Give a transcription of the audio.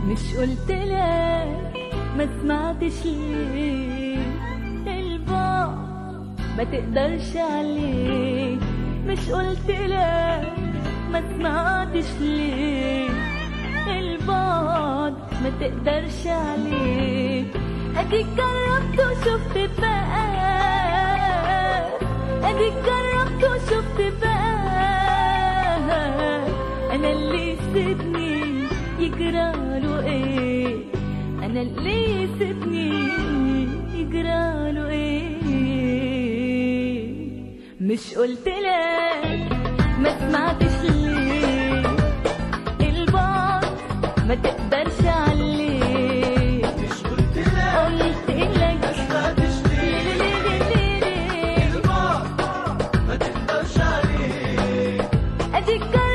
مش قلت لك ما سمعتش ليه البعد ما تقدرش عليه مش قلت لك ما سمعتش ليه البعد ما تقدرش عليه اديك جربت وشفت بقى اديك جربت وشفت بقى انا اللي سيبني يجراله ايه انا اللي سيبني يجراله ايه مش قلت لك ما سمعتش ليه البعد ما تقدرش عليه مش قلت لك قلت لك ما سمعتش ليه ليه ليه ليه ليه البعد ما تقدرش عليه اديك